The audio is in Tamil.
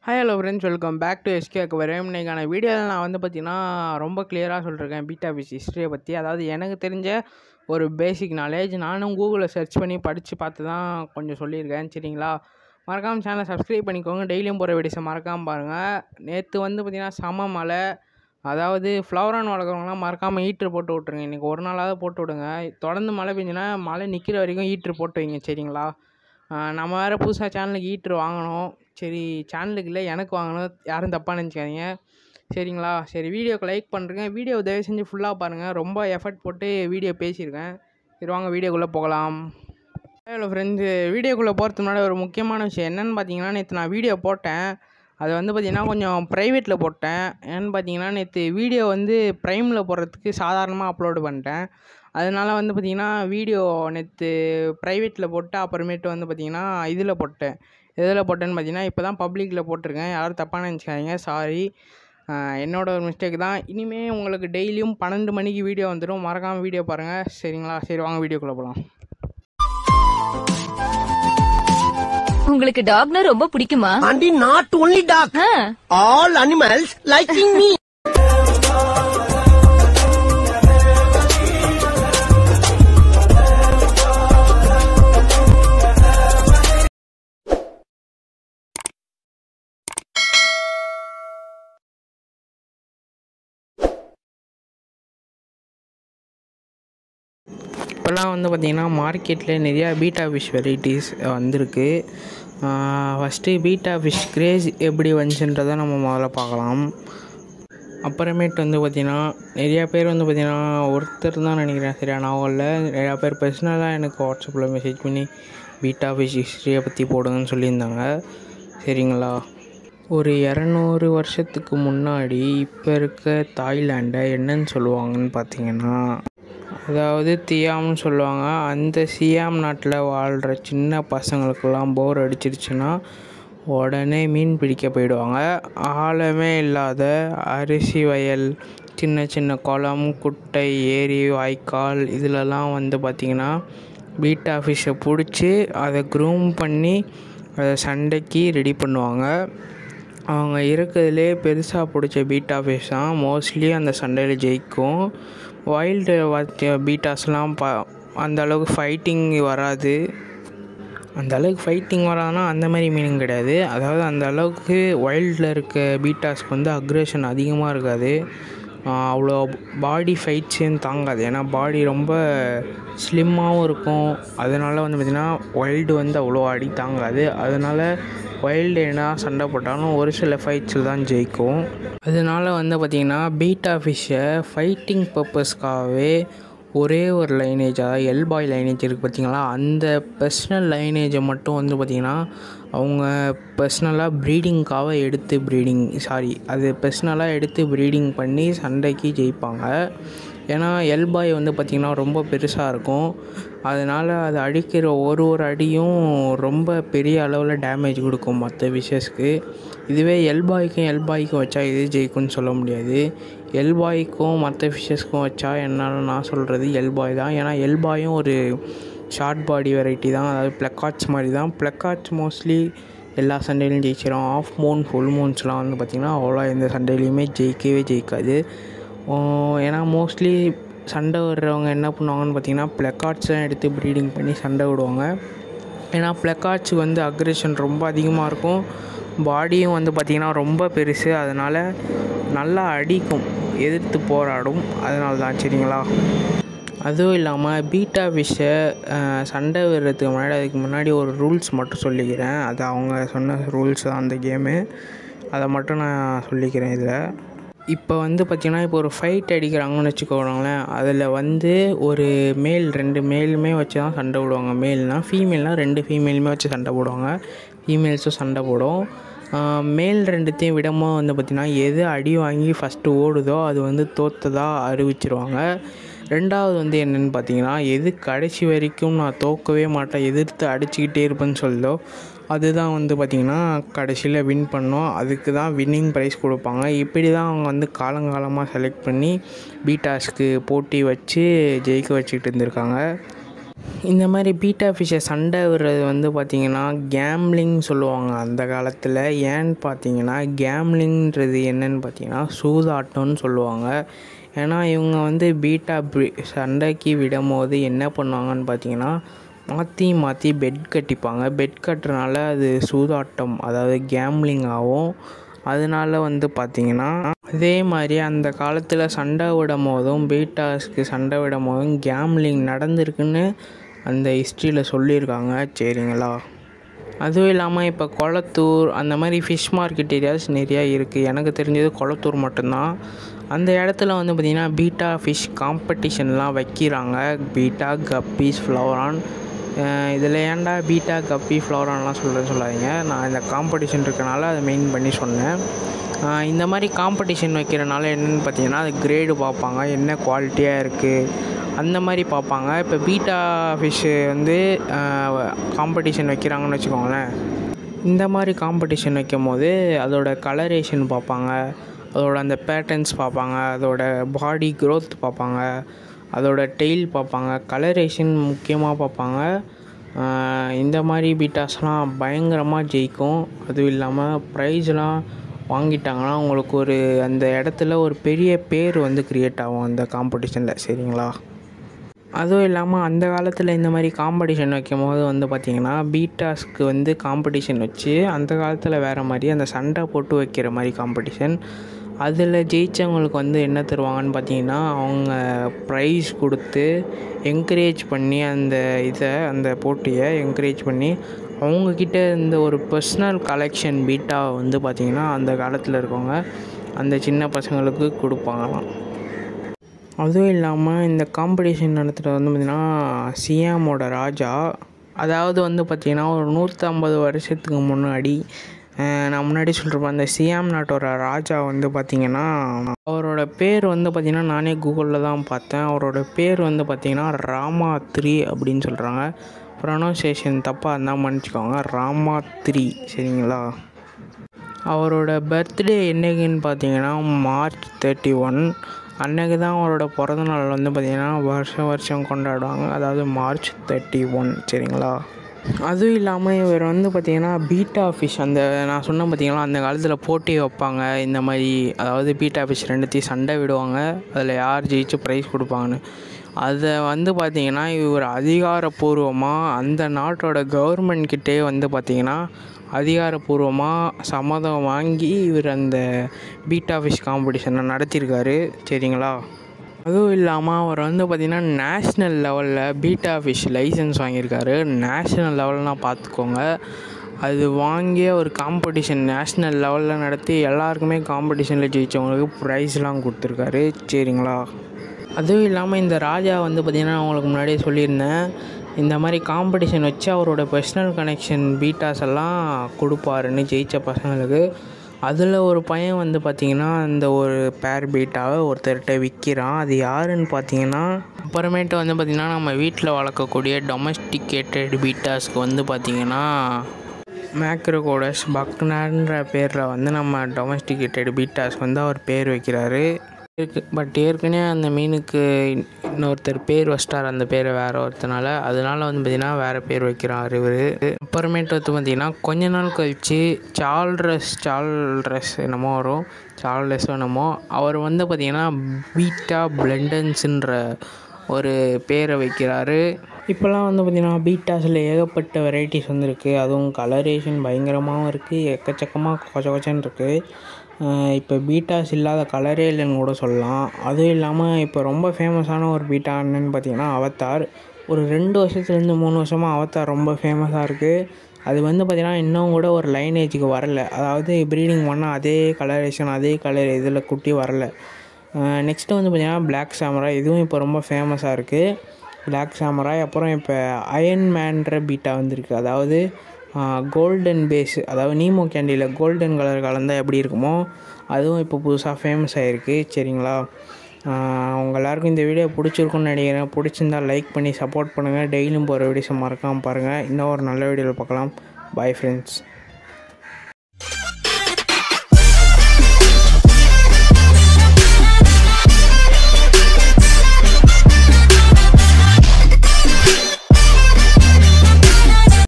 Hi hello friends welcome back to SK aquarium இன்றைக்கான வீடியோவில் நான் வந்து பார்த்தீங்கன்னா ரொம்ப கிளியராக சொல்லியிருக்கேன் பீட்டா ஃபிஷ் ஹிஸ்ட்ரியை பற்றி அதாவது எனக்கு தெரிஞ்ச ஒரு பேசிக் நாலேஜ் நானும் கூகுளில் சர்ச் பண்ணி படித்து பார்த்து தான் கொஞ்சம் சொல்லியிருக்கேன் சரிங்களா மறக்காமல் சேனலை சப்ஸ்கிரைப் பண்ணிக்கோங்க டெய்லியும் போகிற வீடியோஸை மறக்காமல் பாருங்கள் நேற்று வந்து பார்த்திங்கன்னா செம மழை அதாவது ஃப்ளவரான் வளர்க்குறவங்களாம் மறக்காமல் ஹீட்ரு போட்டு விட்ருங்க இன்றைக்கி ஒரு நாளாவது போட்டு விடுங்க தொடர்ந்து மழை பெஞ்சுன்னா மழை நிற்கிற வரைக்கும் ஹீட்ரு போட்டு வைங்க சரிங்களா ஆஹ் நம்ம வேறு புதுசாக சேனலுக்கு ஹீட்ரு வாங்கணும் சரி சேனலுக்கு இல்லை எனக்கு வாங்கணும் யாரும் தப்பாக நினச்சிக்காதீங்க சரிங்களா சரி வீடியோக்கு லைக் பண்ணுறேங்க வீடியோ தயவு செஞ்சு ஃபுல்லாக பாருங்கள் ரொம்ப எஃபர்ட் போட்டு வீடியோ பேசியிருக்கேன் சரி வாங்க வீடியோக்குள்ளே போகலாம் ஹலோ ஃப்ரெண்ட்ஸு வீடியோக்குள்ளே போகிறதுக்கு முன்னாடி ஒரு முக்கியமான விஷயம் என்னென்னு பார்த்தீங்கன்னா நேற்று நான் வீடியோ போட்டேன் அது வந்து பார்த்திங்கன்னா கொஞ்சம் ப்ரைவேட்டில் போட்டேன் ஏன்னு பார்த்தீங்கன்னா நேற்று வீடியோ வந்து ப்ரைமில் போடுறதுக்கு சாதாரணமாக அப்லோடு பண்ணிட்டேன் அதனால வந்து பார்த்திங்கன்னா வீடியோ நேற்று ப்ரைவேட்டில் போட்டு அப்புறமேட்டு வந்து பார்த்திங்கன்னா இதில் போட்டேன் எதில் போட்டேன்னு பார்த்தீங்கன்னா இப்போ தான் பப்ளிக்கில் போட்டிருக்கேன் யாரும் தப்பாக நினச்சிக்காதீங்க சாரி என்னோட ஒரு மிஸ்டேக் தான் இனிமேல் உங்களுக்கு டெய்லியும் பன்னெண்டு மணிக்கு வீடியோ வந்துடும் மறக்காமல் வீடியோ பாருங்கள் சரிங்களா சரி வாங்க வீடியோக்குள்ளே போகலாம் உங்களுக்கு டாக்னா ரொம்ப பிடிக்குமா And not only dog, ah, all animals liking me. இப்போல்லாம் வந்து பார்த்திங்கன்னா மார்க்கெட்டில் நிறையா பீட்டா ஃபிஷ் வெரைட்டிஸ் வந்திருக்கு ஃபஸ்ட்டு பீட்டா ஃபிஷ் கிரேஸ் எப்படி வந்துச்சுன்றதை நம்ம முதல்ல பார்க்கலாம் அப்புறமேட்டு வந்து பார்த்திங்கன்னா நிறையா பேர் வந்து பார்த்திங்கன்னா ஒருத்தர் தான் நினைக்கிறேன் சரியா நாவலில் நிறையா பேர் பர்சனலாக எனக்கு வாட்ஸ்அப்பில் மெசேஜ் பண்ணி பீட்டா ஃபிஷ் ஹிஸ்ட்ரியை பற்றி போடுங்கன்னு சொல்லியிருந்தாங்க சரிங்களா ஒரு இரநூறு வருஷத்துக்கு முன்னாடி இப்போ இருக்க தாய்லாண்டை என்னன்னு சொல்லுவாங்கன்னு பார்த்தீங்கன்னா அதாவது தியாம்னு சொல்லுவாங்க அந்த சியாம் நாட்டில் வாழ்கிற சின்ன பசங்களுக்கெல்லாம் போர் அடிச்சிருச்சுன்னா உடனே மீன் பிடிக்க போயிடுவாங்க ஆழமே இல்லாத அரிசி வயல் சின்ன சின்ன குளம் குட்டை ஏரி வாய்க்கால் இதிலலாம் வந்து பார்த்திங்கன்னா பீட்டா ஃபிஷ்ஷை பிடிச்சி அதை க்ரூம் பண்ணி அதை சண்டைக்கு ரெடி பண்ணுவாங்க அவங்க இருக்கிறதுலே பெருசாக பிடிச்ச பீட்டா ஃபிஷ் தான் மோஸ்ட்லி அந்த சண்டையில் ஜெயிக்கும் வைல்டு பீட்டாஸ்லாம் பா அந்த அளவுக்கு ஃபைட்டிங் வராது அந்த அளவுக்கு ஃபைட்டிங் வராதுன்னா அந்த மாதிரி மீனிங் கிடையாது அதாவது அந்த அளவுக்கு வைல்டில் இருக்க பீட்டாஸ்க்கு வந்து அக்ரேஷன் அதிகமாக இருக்காது ஆஹ் அவ்வளோ பாடி ஃபைட்ஸுன்னு தாங்காது ஏன்னா பாடி ரொம்ப ஸ்லிம்மாகவும் இருக்கும் அதனால வந்து பார்த்திங்கன்னா வைல்டு வந்து அவ்வளோ அடி தாங்காது அதனால வைல்டு என்ன சண்டை போட்டாலும் ஒரு சில ஃபைட்ஸில் தான் ஜெயிக்கும் அதனால வந்து பார்த்திங்கன்னா பீட்டா ஃபிஷ்ஷை ஃபைட்டிங் பர்பஸ்க்காகவே ஒரே ஒரு லைனேஜ் அதாவது எல்பாய் லைனேஜ் இருக்குது பார்த்தீங்களா அந்த பர்சனல் லைனேஜை மட்டும் வந்து பார்த்திங்கன்னா அவங்க பர்சனலாக ப்ரீடிங்க்காக எடுத்து ப்ரீடிங் சாரி அது பர்சனலாக எடுத்து ப்ரீடிங் பண்ணி சண்டைக்கு ஜெயிப்பாங்க ஏன்னா எல்பாய் வந்து பார்த்திங்கன்னா ரொம்ப பெருசாக இருக்கும் அதனால் அது அடிக்கிற ஒரு ஒரு அடியும் ரொம்ப பெரிய அளவில் டேமேஜ் கொடுக்கும் மற்ற விஷஸ்க்கு இதுவே எல்பாய்க்கும் எல்பாய்க்கும் வச்சா இது ஜெயிக்கும்னு சொல்ல முடியாது எல்பாய்க்கும் மற்ற ஃபிஷ்ஷஸ்க்கும் வச்சா என்னால் நான் சொல்கிறது எல்பாய் தான் ஏன்னா எல்பாயும் ஒரு ஷார்ட் பாடி வெரைட்டி தான் அதாவது ப்ளக்காட்ஸ் மாதிரி தான் ப்ளக்காட்ஸ் மோஸ்ட்லி எல்லா சண்டையிலையும் ஜெயிச்சிடும் ஆஃப் மூன் ஃபுல் மூன்ஸ்லாம் வந்து பார்த்திங்கன்னா அவ்வளோ எந்த சண்டையிலையுமே ஜெயிக்கவே ஜெயிக்காது ஓ, ஏன்னா மோஸ்ட்லி சண்டை விடுறவங்க என்ன பண்ணுவாங்கன்னு பார்த்தீங்கன்னா ப்ளக்கார்ட்ஸ்லாம் எடுத்து ப்ரீடிங் பண்ணி சண்டை விடுவாங்க ஏன்னா ப்ளக்கார்ட்ஸ் வந்து அக்ரெஷன் ரொம்ப அதிகமாக இருக்கும் பாடியும் வந்து பார்த்திங்கன்னா ரொம்ப பெருசு அதனால் நல்லா அடிக்கும் எதிர்த்து போராடும் அதனால தான் சரிங்களா அதுவும் இல்லாமல் பீட்டா ஃபிஷ்ஷை சண்டை விடுறதுக்கு முன்னாடி அதுக்கு முன்னாடி ஒரு ரூல்ஸ் மட்டும் சொல்லிக்கிறேன் அது அவங்க சொன்ன ரூல்ஸ் தான் அந்த கேமு அதை மட்டும் நான் சொல்லிக்கிறேன் இதில் இப்போ வந்து பார்த்திங்கன்னா இப்போ ஒரு ஃபைட் அடிக்கிறாங்கன்னு வச்சுக்கோங்களேன் அதில் வந்து ஒரு மேல் ரெண்டு மேலுமே வச்சு தான் சண்டை போடுவாங்க மேல்னால் ஃபீமேல்னால் ரெண்டு ஃபீமேலுமே வச்சு சண்டை போடுவாங்க ஃபீமேல்ஸும் சண்டை போடும் ஆஹ் மேல் ரெண்டுத்தையும் விடமாக வந்து பார்த்திங்கன்னா எது அடி வாங்கி ஃபஸ்ட்டு ஓடுதோ அது வந்து தோத்ததாக அறிவிச்சிருவாங்க ரெண்டாவது வந்து என்னென்னு பார்த்தீங்கன்னா எது கடைசி வரைக்கும் நான் தோக்கவே மாட்டேன் எதிர்த்து அடிச்சுக்கிட்டே இருப்பேன்னு சொல்லுதோ அதுதான் வந்து பார்த்திங்கன்னா கடைசியில் வின் பண்ணோம் அதுக்கு தான் வின்னிங் ப்ரைஸ் கொடுப்பாங்க இப்படி தான் அவங்க வந்து காலங்காலமாக செலக்ட் பண்ணி பீட்டாஸ்க்கு போட்டி வச்சு ஜெயிக்க வச்சுக்கிட்டு இருந்திருக்காங்க இந்த மாதிரி பீட்டா ஃபிஷ்ஷை சண்டை விடுறது வந்து பார்த்திங்கன்னா கேம்லிங் சொல்லுவாங்க அந்த காலத்தில் ஏன்னு பார்த்தீங்கன்னா கேம்லிங்கிறது என்னன்னு பார்த்தீங்கன்னா சூதாட்டம்னு சொல்லுவாங்க ஏன்னா இவங்க வந்து பீட்டா பி- சண்டைக்கு விடும் போது என்ன பண்ணுவாங்கன்னு பார்த்தீங்கன்னா மாற்றி மாற்றி பெட் கட்டிப்பாங்க பெட் கட்டுறனால அது சூதாட்டம் அதாவது கேம்லிங் ஆகும் அதனால வந்து பார்த்திங்கன்னா அதே மாதிரி அந்த காலத்தில் சண்டை விடும் போதும் பீட்டாஸ்க்கு சண்டை விடும் போதும் கேம்லிங் நடந்திருக்குன்னு அந்த ஹிஸ்ட்ரியில் சொல்லியிருக்காங்க சரிங்களா அதுவும் இல்லாமல் இப்போ கொளத்தூர் அந்த மாதிரி ஃபிஷ் மார்க்கெட் ஏரியாஸ் நிறையா இருக்குது எனக்கு தெரிஞ்சது கொளத்தூர் மட்டும்தான் அந்த இடத்துல வந்து பார்த்திங்கன்னா பீட்டா ஃபிஷ் காம்படிஷன்லாம் வைக்கிறாங்க பீட்டா கப்பீஸ் ஃப்ளவரான் இதில் ஏன்டா பீட்டா கப்பி ஃப்ளவரான்லாம் சொல்கிறேன்னு சொல்லாதீங்க நான் இந்த காம்படிஷன் இருக்கனால அதை மெயின் பண்ணி சொன்னேன் ஆஹ் இந்த மாதிரி காம்படிஷன் வைக்கிறனால என்னென்னு பார்த்தீங்கன்னா அது கிரேடு பார்ப்பாங்க என்ன குவாலிட்டியாக இருக்குது அந்த மாதிரி பார்ப்பாங்க இப்போ பீட்டா ஃபிஷ்ஷு வந்து காம்படிஷன் வைக்கிறாங்கன்னு வச்சுக்கோங்களேன் இந்த மாதிரி காம்படிஷன் வைக்கும் போது அதோட கலரேஷன் பார்ப்பாங்க அதோட அந்த பேட்டர்ன்ஸ் பார்ப்பாங்க அதோட பாடி growth பார்ப்பாங்க அதோட டெய்ல் பார்ப்பாங்க கலரேஷன் முக்கியமாக பார்ப்பாங்க ஆஹ் இந்த மாதிரி பீட்டாஸ்லாம் பயங்கரமாக ஜெயிக்கும் அதுவும் இல்லாமல் ப்ரைஸ்லாம் வாங்கிட்டாங்கன்னா உங்களுக்கு ஒரு அந்த இடத்துல ஒரு பெரிய பேர் வந்து க்ரியேட் ஆகும் அந்த காம்படிஷனில் சரிங்களா அதுவும் இல்லாமல் அந்த காலத்தில் இந்த மாதிரி காம்படிஷன் வைக்கும் போது வந்து பார்த்திங்கன்னா பீட்டாஸ்க்கு வந்து காம்படிஷன் வச்சு அந்த காலத்தில் வேறு மாதிரி அந்த சண்டை போட்டு வைக்கிற மாதிரி காம்படிஷன் அதில் ஜெயித்தவங்களுக்கு வந்து என்ன தருவாங்கன்னு பார்த்தீங்கன்னா அவங்க ப்ரைஸ் கொடுத்து என்கரேஜ் பண்ணி அந்த இதை அந்த போட்டியை என்கரேஜ் பண்ணி அவங்கக்கிட்ட இந்த ஒரு பர்சனல் கலெக்ஷன் பீட்டா வந்து பார்த்திங்கன்னா அந்த காலத்தில் இருக்கவங்க அந்த சின்ன பசங்களுக்கு கொடுப்பாங்களாம் அதுவும் இல்லாமல் இந்த காம்படிஷன் நடத்துகிறது வந்து பார்த்திங்கன்னா சியாமோட ராஜா அதாவது வந்து பார்த்திங்கன்னா ஒரு நூற்றம்பது வருஷத்துக்கு முன்னாடி அஹ் நான் முன்னாடி சொல்லிருப்பேன் அந்த சியாம் நாட்டோட ராஜா வந்து பார்த்திங்கன்னா அவரோட பேர் வந்து பார்த்திங்கன்னா நானே கூகுளில் தான் பார்த்தேன் அவரோட பேர் வந்து பார்த்திங்கன்னா ராமா த்ரீ அப்படின்னு சொல்கிறாங்க ப்ரொனவுன்சியேஷன் தப்பாக இருந்தால் மன்னிச்சிக்கோங்க ராமா த்ரீ சரிங்களா அவரோட பர்த்டே என்னைக்குன்னு பார்த்தீங்கன்னா மார்ச் தேர்ட்டி ஒன் அன்னைக்கு தான் அவரோட பிறந்த நாள் வந்து பார்த்திங்கன்னா வருஷம் வருஷம் கொண்டாடுவாங்க அதாவது மார்ச் தேர்ட்டி ஒன் சரிங்களா அதுவும் இல்லாமல் இவர் வந்து பார்த்திங்கன்னா பீட்டா ஃபிஷ் அந்த நான் சொன்னேன் பார்த்தீங்களா அந்த காலத்தில் போட்டி வைப்பாங்க இந்த மாதிரி அதாவது பீட்டா ஃபிஷ் ரெண்டுத்தையும் சண்டை விடுவாங்க அதில் யார் ஜெயிச்சு ப்ரைஸ் கொடுப்பாங்கன்னு அதை வந்து பார்த்திங்கன்னா இவர் அதிகாரப்பூர்வமாக அந்த நாட்டோட கவர்மெண்ட் கிட்டே வந்து பார்த்திங்கன்னா அதிகாரப்பூர்வமாக சம்மதம் வாங்கி இவர் அந்த பீட்டா ஃபிஷ் காம்படிஷனை நடத்தியிருக்காரு சரிங்களா அதுவும் இல்லாமல் அவர் வந்து பார்த்திங்கன்னா நேஷ்னல் லெவலில் பீட்டா ஃபிஷ் லைசன்ஸ் வாங்கியிருக்காரு நேஷ்னல் லெவல்னால் பார்த்துக்கோங்க அது வாங்கிய ஒரு காம்படிஷன் நேஷ்னல் லெவலில் நடத்தி எல்லாருக்குமே காம்படிஷனில் ஜெயித்தவங்களுக்கு ப்ரைஸ்லாம் கொடுத்துருக்காரு சரிங்களா அதுவும் இல்லாமல் இந்த ராஜா வந்து பார்த்திங்கன்னா நான் உங்களுக்கு முன்னாடியே சொல்லியிருந்தேன் இந்த மாதிரி காம்படிஷன் வச்சு அவரோட பர்சனல் கனெக்ஷன் பீட்டாஸ் எல்லாம் கொடுப்பாருன்னு ஜெயித்த பசங்களுக்கு அதில் ஒரு பையன் வந்து பார்த்திங்கன்னா அந்த ஒரு பேர் பீட்டாவை ஒருத்தர்கிட்ட விற்கிறான் அது யாருன்னு பார்த்தீங்கன்னா அப்புறமேட்டு வந்து பார்த்திங்கன்னா நம்ம வீட்டில் வளர்க்கக்கூடிய டொமஸ்டிகேட்டட் பீட்டாஸ்க்கு வந்து பார்த்திங்கன்னா மேக்ரோகோடஸ் பக்னார்ன்ற பேரில் வந்து நம்ம டொமஸ்டிகேட்டட் பீட்டாஸ்க்கு வந்து அவர் பேர் வைக்கிறாரு இருக்கு பட் ஏற்கனவே அந்த மீனுக்கு இன்னொருத்தர் பேர் வச்சிட்டார் அந்த பேரை வேற ஒருத்தனால அதனால வந்து பார்த்திங்கன்னா வேறு பேர் வைக்கிறார் இவர் அப்புறமேட்டு வந்து பார்த்திங்கன்னா கொஞ்ச நாள் கழித்து சால்ட்ரஸ் சால்ட்ரஸ் என்னமோ வரும் சால்ட்ரஸ் என்னமோ அவர் வந்து பார்த்திங்கன்னா பீட்டா பிளண்டன்ஸுன்ற ஒரு பேரை வைக்கிறாரு இப்போல்லாம் வந்து பார்த்திங்கன்னா பீட்டாஸில் ஏகப்பட்ட வெரைட்டிஸ் வந்துருக்கு அதுவும் கலரேஷன் பயங்கரமாகவும் இருக்குது எக்கச்சக்கமாக கொச்ச கொச்சன்னு இருக்குது இப்போ பீட்டாஸ் இல்லாத கலரே இல்லைன்னு கூட சொல்லலாம் அதுவும் இல்லாமல் இப்போ ரொம்ப ஃபேமஸான ஒரு பீட்டா என்னன்னு பார்த்தீங்கன்னா அவத்தார் ஒரு ரெண்டு வருஷத்துலேருந்து மூணு வருஷமாக அவத்தார் ரொம்ப ஃபேமஸாக இருக்குது அது வந்து பார்த்திங்கன்னா இன்னும் கூட ஒரு லைனேஜுக்கு வரல அதாவது ப்ரீடிங் பண்ணால் அதே கலரேஷன் அதே கலர் இதில் குட்டி வரல நெக்ஸ்ட்டு வந்து பார்த்திங்கன்னா பிளாக் சாமராய் இதுவும் இப்போ ரொம்ப ஃபேமஸாக இருக்குது பிளாக் சாமராய் அப்புறம் இப்போ அயன் மேன்ற பீட்டா வந்திருக்கு அதாவது கோல்டன் பேஸ் அதாவது நீமோ கேண்டியில் கோல்டன் கலர் கலந்தால் எப்படி இருக்குமோ அதுவும் இப்போ புதுசாக ஃபேமஸ் ஆகிருக்கு சரிங்களா உங்கள் எல்லாருக்கும் இந்த வீடியோ பிடிச்சிருக்குன்னு நினைக்கிறேன் பிடிச்சிருந்தா லைக் பண்ணி சப்போர்ட் பண்ணுங்கள் டெய்லியும் போகிற வீடியோஸை மறக்காமல் பாருங்கள் இன்னும் ஒரு நல்ல வீடியோவில் பார்க்கலாம் பாய் ஃப்ரெண்ட்ஸ்